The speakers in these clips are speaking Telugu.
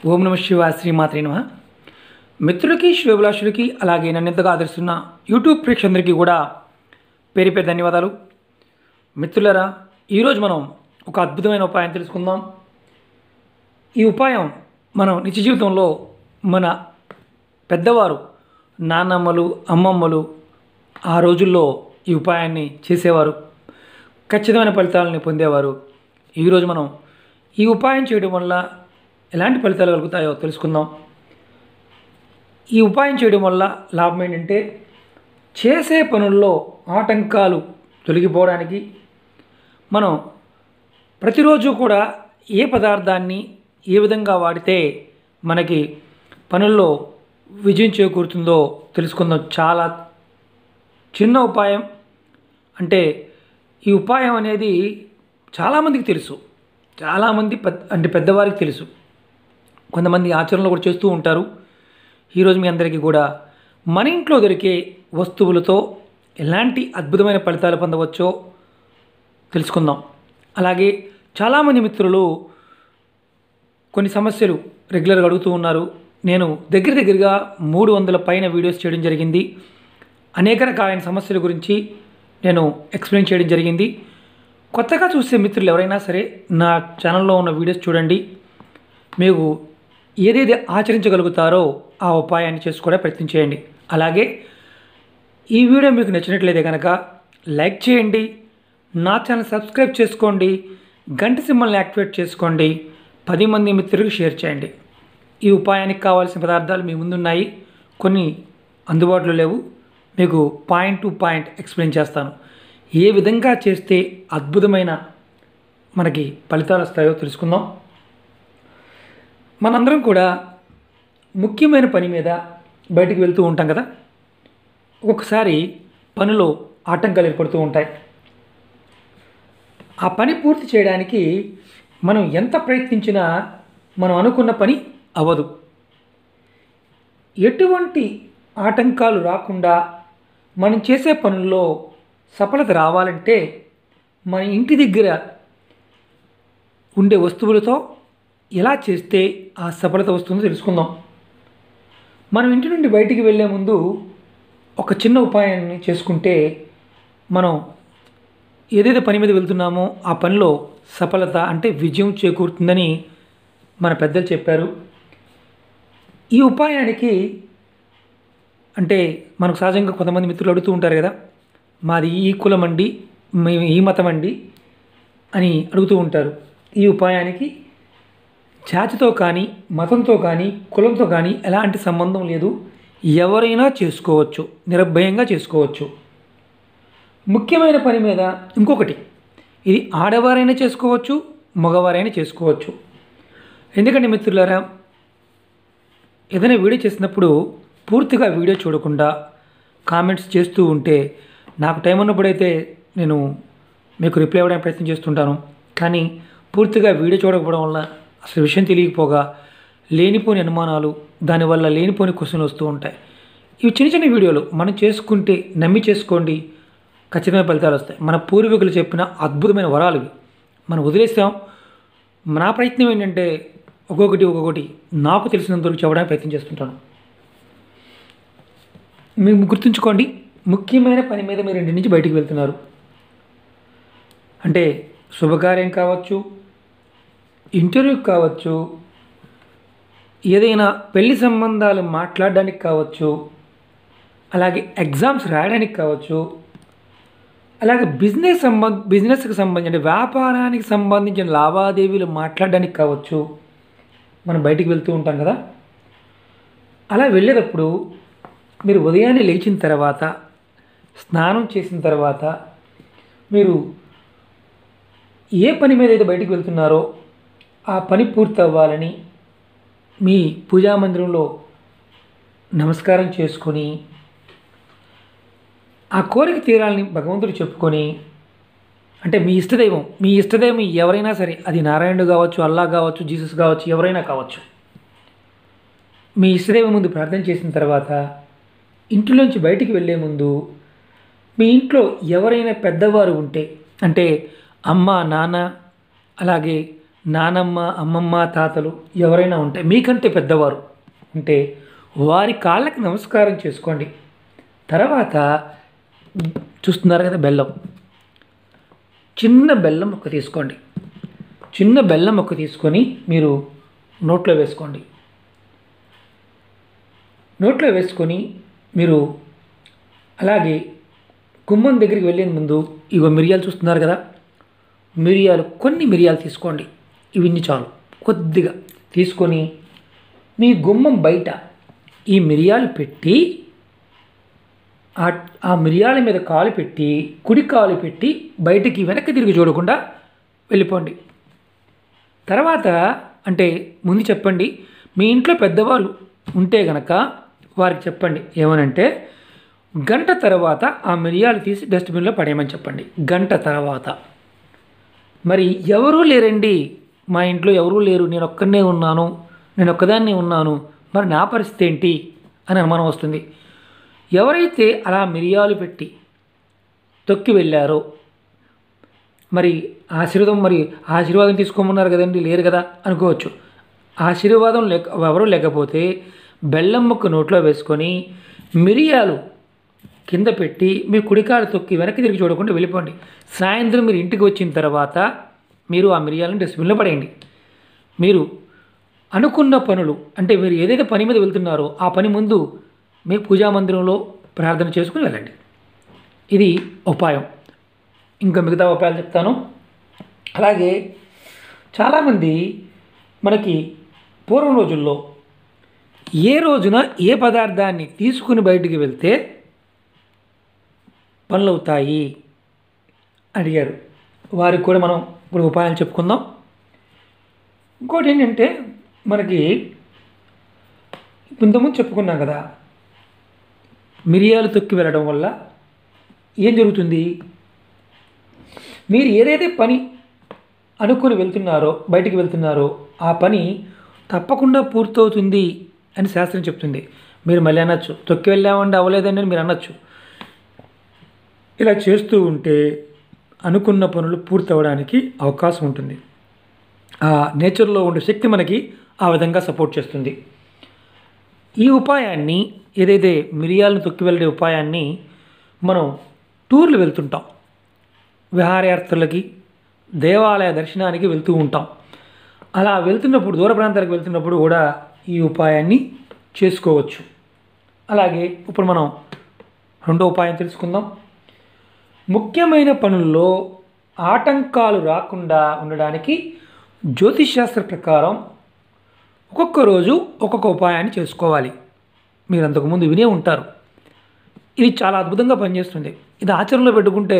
ఓం నమ శివ శ్రీమాత్రి నమ మిత్రులకి శివభిలాషులకి అలాగే నన్ను ఎంతగా ఆదరిస్తున్న యూట్యూబ్ ప్రేక్షకులందరికీ కూడా పేరు పేరు ధన్యవాదాలు మిత్రులరా ఈరోజు మనం ఒక అద్భుతమైన ఉపాయం తెలుసుకుందాం ఈ ఉపాయం మనం నిత్య జీవితంలో మన పెద్దవారు నాన్నమ్మలు అమ్మమ్మలు ఆ రోజుల్లో ఈ ఉపాయాన్ని చేసేవారు ఖచ్చితమైన ఫలితాలని పొందేవారు ఈరోజు మనం ఈ ఉపాయం చేయడం వల్ల ఎలాంటి ఫలితాలు కలుగుతాయో తెలుసుకుందాం ఈ ఉపాయం చేయడం వల్ల లాభం ఏంటంటే చేసే పనుల్లో ఆటంకాలు తొలగిపోవడానికి మనం ప్రతిరోజు కూడా ఏ పదార్థాన్ని ఏ విధంగా వాడితే మనకి పనుల్లో విజయం చేకూరుతుందో తెలుసుకుందాం చాలా చిన్న ఉపాయం అంటే ఈ ఉపాయం అనేది చాలామందికి తెలుసు చాలామంది పెద్ద అంటే పెద్దవారికి తెలుసు కొంతమంది ఆచరణలో కూడా చేస్తూ ఉంటారు ఈరోజు మీ అందరికీ కూడా మన ఇంట్లో దొరికే వస్తువులతో ఎలాంటి అద్భుతమైన ఫలితాలు పొందవచ్చో తెలుసుకుందాం అలాగే చాలామంది మిత్రులు కొన్ని సమస్యలు రెగ్యులర్గా అడుగుతూ ఉన్నారు నేను దగ్గర దగ్గరగా మూడు వందల పైన వీడియోస్ చేయడం జరిగింది అనేక రకాలైన సమస్యల గురించి నేను ఎక్స్ప్లెయిన్ చేయడం జరిగింది కొత్తగా చూసే మిత్రులు ఎవరైనా సరే నా ఛానల్లో ఉన్న వీడియోస్ చూడండి మీకు ఏదేది ఆచరించగలుగుతారో ఆ ఉపాయాన్ని చేసుకోవడం ప్రయత్నం చేయండి అలాగే ఈ వీడియో మీకు నచ్చినట్లయితే కనుక లైక్ చేయండి నా ఛానల్ సబ్స్క్రైబ్ చేసుకోండి గంట సింబల్ని యాక్టివేట్ చేసుకోండి పది మంది మిత్రులకు షేర్ చేయండి ఈ ఉపాయానికి కావాల్సిన పదార్థాలు మీ ముందున్నాయి కొన్ని అందుబాటులో లేవు మీకు పాయింట్ టు పాయింట్ ఎక్స్ప్లెయిన్ చేస్తాను ఏ విధంగా చేస్తే అద్భుతమైన మనకి ఫలితాలు వస్తాయో తెలుసుకుందాం మనందరం కూడా ముఖ్యమైన పని మీద బయటికి వెళ్తూ ఉంటాం కదా ఒక్కొక్కసారి పనిలో ఆటంకాలు ఏర్పడుతూ ఉంటాయి ఆ పని పూర్తి చేయడానికి మనం ఎంత ప్రయత్నించినా మనం అనుకున్న పని అవ్వదు ఎటువంటి ఆటంకాలు రాకుండా మనం చేసే పనుల్లో సఫలత రావాలంటే మన ఇంటి దగ్గర ఉండే వస్తువులతో ఎలా చేస్తే ఆ సఫలత వస్తుందో తెలుసుకుందాం మనం ఇంటి నుండి బయటికి వెళ్ళే ముందు ఒక చిన్న ఉపాయాన్ని చేసుకుంటే మనం ఏదైతే పని మీద వెళ్తున్నామో ఆ పనిలో సఫలత అంటే విజయం చేకూరుతుందని మన పెద్దలు చెప్పారు ఈ ఉపాయానికి అంటే మనకు సహజంగా కొంతమంది మిత్రులు అడుగుతూ ఉంటారు కదా మాది ఈ కులం అండి మేము ఈ మతం అండి అని అడుగుతూ ఉంటారు ఈ ఉపాయానికి జాతితో కానీ మతంతో కానీ కులంతో కానీ ఎలాంటి సంబంధం లేదు ఎవరైనా చేసుకోవచ్చు నిర్భయంగా చేసుకోవచ్చు ముఖ్యమైన పని మీద ఇంకొకటి ఇది ఆడవారైనా చేసుకోవచ్చు మగవారైనా చేసుకోవచ్చు ఎందుకంటే మిత్రులారా ఏదైనా వీడియో చేసినప్పుడు పూర్తిగా వీడియో చూడకుండా కామెంట్స్ చేస్తూ ఉంటే నాకు టైం ఉన్నప్పుడైతే నేను మీకు రిప్లై ఇవ్వడానికి ప్రయత్నం చేస్తుంటాను కానీ పూర్తిగా వీడియో చూడకపోవడం వల్ల అసలు విషయం తెలియకపోగా లేనిపోని అనుమానాలు దానివల్ల లేనిపోని క్వశ్చన్లు వస్తూ ఉంటాయి ఇవి చిన్న చిన్న వీడియోలు మనం చేసుకుంటే నమ్మి చేసుకోండి ఖచ్చితమైన ఫలితాలు వస్తాయి మన పూర్వీకులు చెప్పిన అద్భుతమైన వరాలు ఇవి మనం వదిలేస్తాం నా ప్రయత్నం ఏంటంటే ఒక్కొక్కటి ఒక్కొక్కటి నాకు తెలిసినంతవరకు చెప్పడానికి ప్రయత్నం చేస్తుంటాను మీరు గుర్తుంచుకోండి ముఖ్యమైన పని మీద మీరు ఇంటి నుంచి బయటికి వెళ్తున్నారు అంటే శుభకార్యం కావచ్చు ఇంటర్వ్యూ కావచ్చు ఏదైనా పెళ్లి సంబంధాలు మాట్లాడడానికి కావచ్చు అలాగే ఎగ్జామ్స్ రాయడానికి కావచ్చు అలాగే బిజినెస్ సంబంధ బిజినెస్కి సంబంధించిన వ్యాపారానికి సంబంధించిన లావాదేవీలు మాట్లాడడానికి కావచ్చు మనం బయటికి వెళ్తూ ఉంటాం కదా అలా వెళ్ళేటప్పుడు మీరు ఉదయాన్నే లేచిన తర్వాత స్నానం చేసిన తర్వాత మీరు ఏ పని మీద అయితే బయటికి వెళ్తున్నారో ఆ పని పూర్తి అవ్వాలని మీ పూజా మందిరంలో నమస్కారం చేసుకొని ఆ కోరిక తీరాలని భగవంతుడు చెప్పుకొని అంటే మీ ఇష్టదైవం మీ ఇష్టదైవం ఎవరైనా సరే అది నారాయణుడు కావచ్చు అల్లా కావచ్చు జీసస్ కావచ్చు ఎవరైనా కావచ్చు మీ ఇష్టదైవం ముందు ప్రార్థన చేసిన తర్వాత ఇంటిలోంచి బయటికి వెళ్ళే ముందు మీ ఇంట్లో ఎవరైనా పెద్దవారు ఉంటే అంటే అమ్మ నాన్న అలాగే నానమ్మ అమ్మమ్మ తాతలు ఎవరైనా ఉంటే మీకంటే పెద్దవారు ఉంటే వారి కాళ్ళకి నమస్కారం చేసుకోండి తర్వాత చూస్తున్నారు కదా బెల్లం చిన్న బెల్లం ముక్క తీసుకోండి చిన్న బెల్లం ముక్క తీసుకొని మీరు నోట్లో వేసుకోండి నోట్లో వేసుకొని మీరు అలాగే గుమ్మం దగ్గరికి వెళ్ళే ముందు ఇగో మిరియాలు చూస్తున్నారు కదా మిరియాలు కొన్ని మిరియాలు తీసుకోండి ఇవి ఇన్ని చాలు కొద్దిగా తీసుకొని మీ గుమ్మం బయట ఈ మిరియాలు పెట్టి ఆ ఆ మిరియాల మీద కాలు పెట్టి కుడి కాలు పెట్టి బయటికి వెనక్కి తిరిగి చూడకుండా వెళ్ళిపోండి తర్వాత అంటే ముందు చెప్పండి మీ ఇంట్లో పెద్దవాళ్ళు ఉంటే గనక వారికి చెప్పండి ఏమనంటే గంట తర్వాత ఆ మిరియాలు తీసి డస్ట్బిన్లో పడేయమని చెప్పండి గంట తర్వాత మరి ఎవరూ లేరండి మా ఇంట్లో ఎవరూ లేరు నేను ఒక్కనే ఉన్నాను నేను ఒక్కదాన్నే ఉన్నాను మరి నా పరిస్థితి ఏంటి అని అనుమానం వస్తుంది ఎవరైతే అలా మిరియాలు పెట్టి తొక్కి వెళ్ళారో మరి ఆశీర్వాదం మరి ఆశీర్వాదం తీసుకోమన్నారు కదండి లేరు కదా అనుకోవచ్చు ఆశీర్వాదం లేక ఎవరు లేకపోతే బెల్లం ముక్క నోట్లో వేసుకొని మిరియాలు కింద పెట్టి మీ కుడికాలు తొక్కి వెనక్కి తిరిగి చూడకుండా వెళ్ళిపోండి సాయంత్రం మీరు ఇంటికి వచ్చిన తర్వాత మీరు ఆ మిరియాలను డస్ట్బిన్లో పడేయండి మీరు అనుకున్న పనులు అంటే మీరు ఏదైతే పని మీద వెళ్తున్నారో ఆ పని ముందు మీ పూజా మందిరంలో ప్రార్థన చేసుకుని వెళ్ళండి ఇది ఉపాయం ఇంకా మిగతా ఉపాయాలు చెప్తాను అలాగే చాలామంది మనకి పూర్వం రోజుల్లో ఏ రోజున ఏ పదార్థాన్ని తీసుకుని బయటికి వెళ్తే పనులు అవుతాయి అడిగారు వారికి కూడా మనం ఇప్పుడు ఉపాయాలు చెప్పుకుందాం ఇంకోటి ఏంటంటే మనకి ఇంతకుముందు చెప్పుకున్నాం కదా మిరియాలు తొక్కి వెళ్ళడం వల్ల ఏం జరుగుతుంది మీరు ఏదైతే పని అనుకుని వెళ్తున్నారో బయటికి వెళ్తున్నారో ఆ పని తప్పకుండా పూర్తవుతుంది అని శాస్త్రం చెప్తుంది మీరు మళ్ళీ అనొచ్చు తొక్కి వెళ్ళామండి అవ్వలేదండి అని మీరు అనొచ్చు ఇలా చేస్తూ ఉంటే అనుకున్న పనులు పూర్తవడానికి అవకాశం ఉంటుంది ఆ నేచర్లో ఉండే శక్తి మనకి ఆ విధంగా సపోర్ట్ చేస్తుంది ఈ ఉపాయాన్ని ఏదైతే మిరియాలను తొక్కి వెళ్ళే ఉపాయాన్ని మనం టూర్లు వెళ్తుంటాం విహారయాత్రలకి దేవాలయ దర్శనానికి వెళ్తూ ఉంటాం అలా వెళ్తున్నప్పుడు దూర ప్రాంతాలకు వెళ్తున్నప్పుడు కూడా ఈ ఉపాయాన్ని చేసుకోవచ్చు అలాగే ఇప్పుడు మనం రెండో ఉపాయం తెలుసుకుందాం ముఖ్యమైన పనుల్లో ఆటంకాలు రాకుండా ఉండడానికి జ్యోతిష్ శాస్త్ర ప్రకారం ఒక్కొక్క రోజు ఒక్కొక్క ఉపాయాన్ని చేసుకోవాలి మీరు అంతకుముందు వినే ఉంటారు ఇది చాలా అద్భుతంగా పనిచేస్తుంది ఇది ఆచరణలో పెట్టుకుంటే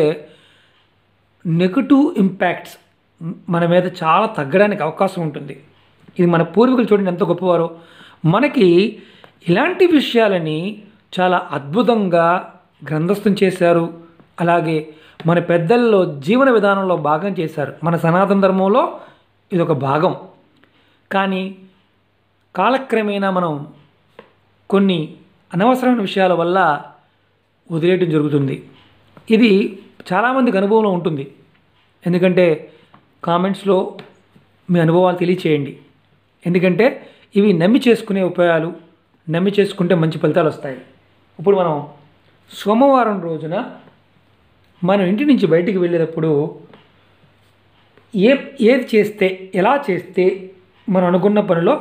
నెగటివ్ ఇంపాక్ట్స్ మన మీద చాలా తగ్గడానికి అవకాశం ఉంటుంది ఇది మన పూర్వీకులు చూడండి ఎంత గొప్పవారో మనకి ఇలాంటి విషయాలని చాలా అద్భుతంగా గ్రంథస్థం చేశారు అలాగే మన పెద్దల్లో జీవన విధానంలో భాగం చేశారు మన సనాతన ధర్మంలో ఇది ఒక భాగం కానీ కాలక్రమేణా మనం కొన్ని అనవసరమైన విషయాల వల్ల వదిలేయటం జరుగుతుంది ఇది చాలామందికి అనుభవంలో ఉంటుంది ఎందుకంటే కామెంట్స్లో మీ అనుభవాలు తెలియచేయండి ఎందుకంటే ఇవి నమ్మి చేసుకునే ఉపాయాలు నమ్మి చేసుకుంటే మంచి ఫలితాలు వస్తాయి ఇప్పుడు మనం సోమవారం రోజున మనం ఇంటి నుంచి బయటికి వెళ్ళేటప్పుడు ఏ ఏది చేస్తే ఎలా చేస్తే మనం అనుకున్న పనిలో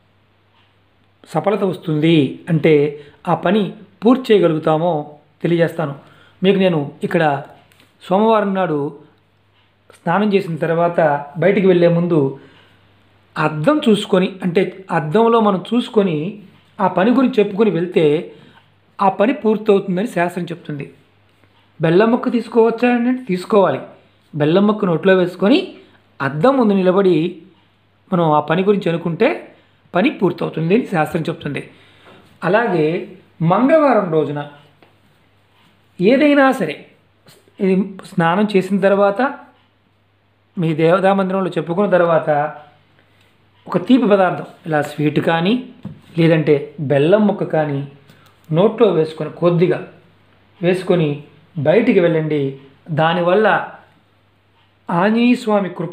సఫలత వస్తుంది అంటే ఆ పని పూర్తి చేయగలుగుతామో తెలియజేస్తాను మీకు నేను ఇక్కడ సోమవారం నాడు స్నానం చేసిన తర్వాత బయటికి వెళ్ళే ముందు అద్దం చూసుకొని అంటే అద్దంలో మనం చూసుకొని ఆ పని గురించి చెప్పుకొని వెళ్తే ఆ పని పూర్తవుతుందని శాస్త్రం చెప్తుంది బెల్లం ముక్క తీసుకోవచ్చా అంటే తీసుకోవాలి బెల్లం ముక్క నోట్లో వేసుకొని అద్దం ముందు నిలబడి మనం ఆ పని గురించి అనుకుంటే పని పూర్తవుతుంది అని శాస్త్రం చెప్తుంది అలాగే మంగళవారం రోజున ఏదైనా సరే ఇది స్నానం చేసిన తర్వాత మీ దేవతా మందిరంలో చెప్పుకున్న తర్వాత ఒక తీపి పదార్థం ఇలా స్వీట్ కానీ లేదంటే బెల్లం ముక్క కానీ నోట్లో వేసుకొని కొద్దిగా వేసుకొని బయటికి వెళ్ళండి దానివల్ల ఆంజనేయ స్వామి కృప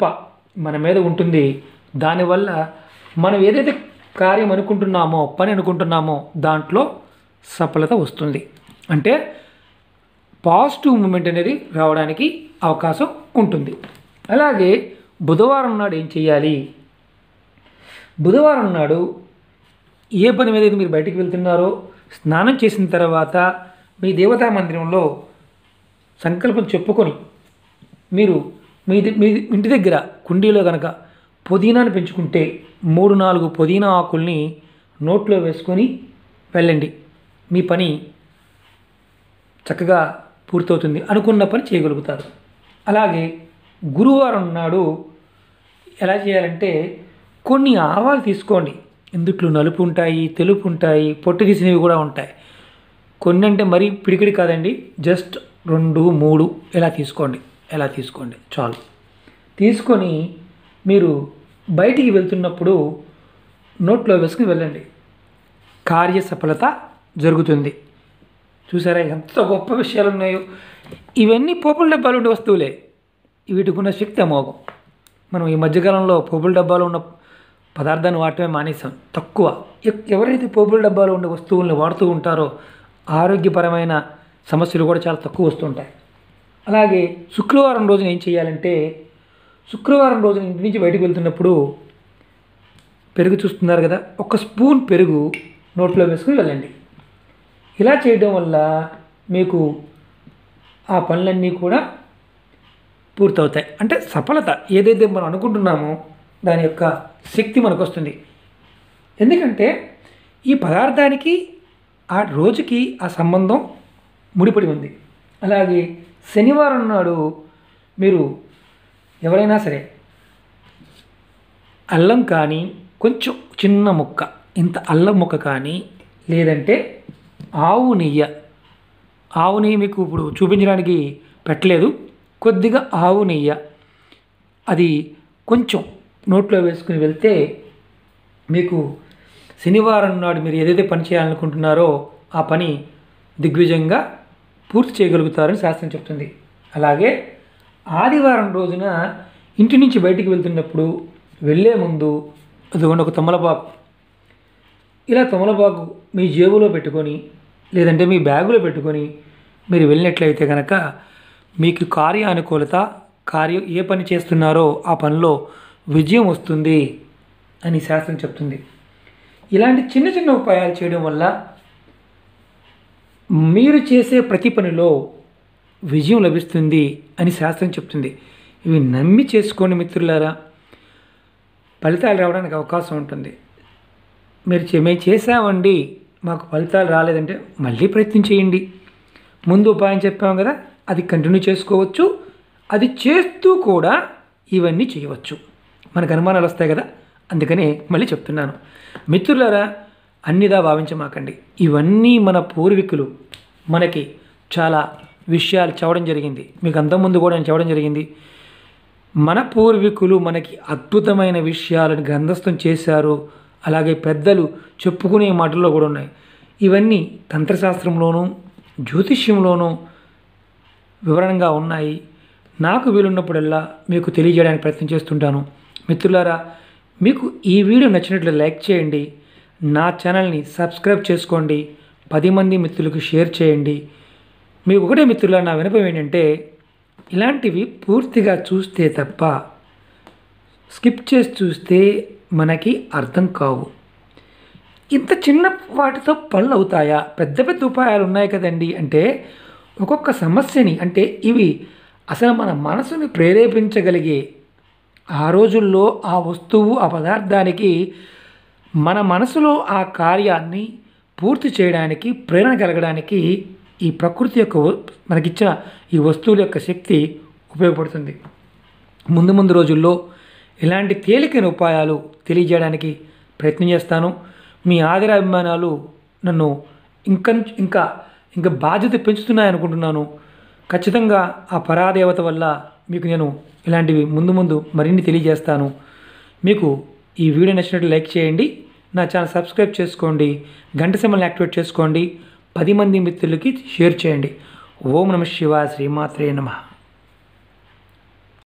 మన మీద ఉంటుంది దానివల్ల మనం ఏదైతే కార్యం అనుకుంటున్నామో పని అనుకుంటున్నామో దాంట్లో సఫలత వస్తుంది అంటే పాజిటివ్ మూమెంట్ అనేది రావడానికి అవకాశం ఉంటుంది అలాగే బుధవారం నాడు ఏం చేయాలి బుధవారం నాడు ఏ పని మీద అయితే మీరు బయటికి వెళ్తున్నారో స్నానం చేసిన తర్వాత మీ దేవతా మందిరంలో సంకల్పం చెప్పుకొని మీరు మీ ది- మీ ఇంటి దగ్గర కుండీలో కనుక పుదీనాను పెంచుకుంటే మూడు నాలుగు పుదీనా ఆకుల్ని నోట్లో వేసుకొని వెళ్ళండి మీ పని చక్కగా పూర్తవుతుంది అనుకున్న పని చేయగలుగుతారు అలాగే గురువారం నాడు ఎలా చేయాలంటే కొన్ని ఆవాలు తీసుకోండి ఇందుట్లో నలుపు ఉంటాయి తెలుపు ఉంటాయి పొట్టు తీసినవి కూడా ఉంటాయి కొన్ని అంటే మరీ పిడికిడి కాదండి జస్ట్ రెండు మూడు ఎలా తీసుకోండి ఎలా తీసుకోండి చాలు తీసుకొని మీరు బయటికి వెళ్తున్నప్పుడు నోట్లో వేసుకుని వెళ్ళండి కార్యసఫలత జరుగుతుంది చూసారా ఎంత గొప్ప విషయాలు ఉన్నాయో ఇవన్నీ పోపుల డబ్బాలు ఉండే వస్తువులే వీటికి ఉన్న శక్తి అమోఘం మనం ఈ మధ్యకాలంలో పోపుల డబ్బాలో ఉన్న పదార్థాన్ని వాడటమే మానేసాం తక్కువ ఎ- ఎవరైతే పోపుల డబ్బాలో ఉండే వస్తువుల్ని వాడుతూ ఉంటారో ఆరోగ్యపరమైన సమస్యలు కూడా చాలా తక్కువ వస్తుంటాయి అలాగే శుక్రవారం రోజున ఏం చేయాలంటే శుక్రవారం రోజున ఇంటి నుంచి బయటకు వెళ్తున్నప్పుడు పెరుగు చూస్తున్నారు కదా ఒక స్పూన్ పెరుగు నోట్లో వేసుకుని వెళ్ళండి ఇలా చేయడం వల్ల మీకు ఆ పనులన్నీ కూడా పూర్తవుతాయి అంటే సఫలత ఏదైతే మనం అనుకుంటున్నామో దాని యొక్క శక్తి మనకు వస్తుంది ఎందుకంటే ఈ పదార్థానికి ఆ రోజుకి ఆ సంబంధం ముడిపడి ఉంది అలాగే శనివారం నాడు మీరు ఎవరైనా సరే అల్లం కానీ కొంచెం చిన్న ముక్క ఇంత అల్లం ముక్క కానీ లేదంటే ఆవు నెయ్యి ఆవు నెయ్యి మీకు ఇప్పుడు చూపించడానికి పెట్టలేదు కొద్దిగా ఆవు నెయ్యి అది కొంచెం నోట్లో వేసుకుని వెళ్తే మీకు శనివారం నాడు మీరు ఏదైతే పని చేయాలనుకుంటున్నారో ఆ పని దిగ్విజయంగా పూర్తి చేయగలుగుతారని శాస్త్రం చెప్తుంది అలాగే ఆదివారం రోజున ఇంటి నుంచి బయటికి వెళ్తున్నప్పుడు వెళ్ళే ముందు అదిగోండి ఒక తమలపాకు ఇలా తమలపాకు మీ జేబులో పెట్టుకొని లేదంటే మీ బ్యాగులో పెట్టుకొని మీరు వెళ్ళినట్లయితే కనుక మీకు కార్యానుకూలత కార్యం ఏ పని చేస్తున్నారో ఆ పనిలో విజయం వస్తుంది అని శాస్త్రం చెప్తుంది ఇలాంటి చిన్న చిన్న ఉపాయాలు చేయడం వల్ల మీరు చేసే ప్రతి పనిలో విజయం లభిస్తుంది అని శాస్త్రం చెప్తుంది ఇవి నమ్మి చేసుకోండి మిత్రులారా ఫలితాలు రావడానికి అవకాశం ఉంటుంది మీరు చే- మేము చేసామండి మాకు ఫలితాలు రాలేదంటే మళ్ళీ ప్రయత్నం చేయండి ముందు ఉపాయం చెప్పాం కదా అది కంటిన్యూ చేసుకోవచ్చు అది చేస్తూ కూడా ఇవన్నీ చేయవచ్చు మనకు అనుమానాలు వస్తాయి కదా అందుకనే మళ్ళీ చెప్తున్నాను మిత్రులారా అన్నిదా భావించమాకండి ఇవన్నీ మన పూర్వీకులు మనకి చాలా విషయాలు చెప్పడం జరిగింది మీకు అంతకుముందు కూడా నేను చెప్పడం జరిగింది మన పూర్వీకులు మనకి అద్భుతమైన విషయాలను గ్రంథస్థం చేశారు అలాగే పెద్దలు చెప్పుకునే మాటల్లో కూడా ఉన్నాయి ఇవన్నీ తంత్రశాస్త్రంలోనూ జ్యోతిష్యంలోనూ వివరణగా ఉన్నాయి నాకు వీలున్నప్పుడల్లా మీకు తెలియజేయడానికి ప్రయత్నం చేస్తుంటాను మిత్రులారా మీకు ఈ వీడియో నచ్చినట్లు లైక్ చేయండి నా ఛానల్ని సబ్స్క్రైబ్ చేసుకోండి పది మంది మిత్రులకు షేర్ చేయండి మీకు ఒకటే మిత్రులా నా వినపం ఏంటంటే ఇలాంటివి పూర్తిగా చూస్తే తప్ప స్కిప్ చేసి చూస్తే మనకి అర్థం కావు ఇంత చిన్న వాటితో పనులు అవుతాయా పెద్ద పెద్ద ఉపాయాలు ఉన్నాయి కదండి అంటే ఒక్కొక్క సమస్యని అంటే ఇవి అసలు మన మనసుని ప్రేరేపించగలిగే ఆ రోజుల్లో ఆ వస్తువు ఆ పదార్థానికి మన మనసులో ఆ కార్యాన్ని పూర్తి చేయడానికి ప్రేరణ కలగడానికి ఈ ప్రకృతి యొక్క వ- మనకిచ్చిన ఈ వస్తువుల యొక్క శక్తి ఉపయోగపడుతుంది ముందు ముందు రోజుల్లో ఇలాంటి తేలికైన ఉపాయాలు తెలియజేయడానికి ప్రయత్నం చేస్తాను మీ ఆదరాభిమానాలు నన్ను ఇంకా ఇంకా ఇంకా బాధ్యత పెంచుతున్నాయనుకుంటున్నాను ఖచ్చితంగా ఆ పరాదేవత వల్ల మీకు నేను ఇలాంటివి ముందు ముందు మరిన్ని తెలియజేస్తాను మీకు ఈ వీడియో నచ్చినట్లు లైక్ చేయండి నా ఛానల్ సబ్స్క్రైబ్ చేసుకోండి గంట సింబల్ని యాక్టివేట్ చేసుకోండి పది మంది మిత్రులకి షేర్ చేయండి ఓం నమ శివాయ శ్రీమాత్రే నమః